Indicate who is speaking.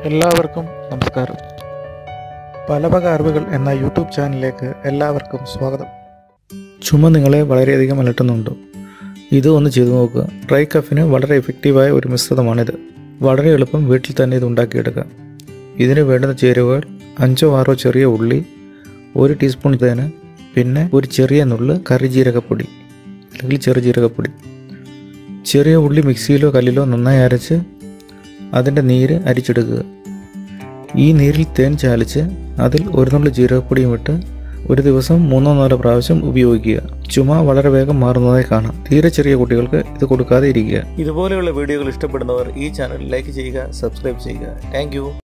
Speaker 1: എല്ലാവർക്കും നമസ്കാരം പലവക അറിവുകൾ എന്ന യൂട്യൂബ് ചാനലിലേക്ക് എല്ലാവർക്കും സ്വാഗതം ചുമ നിങ്ങളെ വളരെയധികം അലട്ടുന്നുണ്ടോ ഇത് ഒന്ന് ചെയ്തു നോക്കുക ഡ്രൈ കഫിന് വളരെ എഫക്റ്റീവായ ഒരു മിശ്രിതമാണിത് വളരെ എളുപ്പം വീട്ടിൽ തന്നെ ഇത് ഉണ്ടാക്കിയെടുക്കാം ഇതിന് വേണ്ടുന്ന ചേരുവകൾ അഞ്ചോ ആറോ ചെറിയ ഉള്ളി ഒരു ടീസ്പൂൺ തേന് പിന്നെ ഒരു ചെറിയ നുള്ള് കറിജീരകപ്പൊടി അല്ലെങ്കിൽ ചെറുജീരകപ്പൊടി ചെറിയ ഉള്ളി മിക്സിയിലോ കല്ലിലോ നന്നായി അരച്ച് അതിൻ്റെ നീര് അരിച്ചെടുക്കുക ഈ നീരിൽ തേൻ ചാലിച്ച് അതിൽ ഒരു നുള്ളി ജീരകപ്പൊടിയും ഇട്ട് ഒരു ദിവസം മൂന്നോ നാലോ പ്രാവശ്യം ഉപയോഗിക്കുക ചുമ വളരെ വേഗം മാറുന്നതായി കാണാം തീരെ ചെറിയ കുട്ടികൾക്ക് ഇത് കൊടുക്കാതെ ഇരിക്കുക ഇതുപോലെയുള്ള വീഡിയോകൾ ഇഷ്ടപ്പെടുന്നവർ ഈ ചാനൽ ലൈക്ക് ചെയ്യുക സബ്സ്ക്രൈബ് ചെയ്യുക താങ്ക്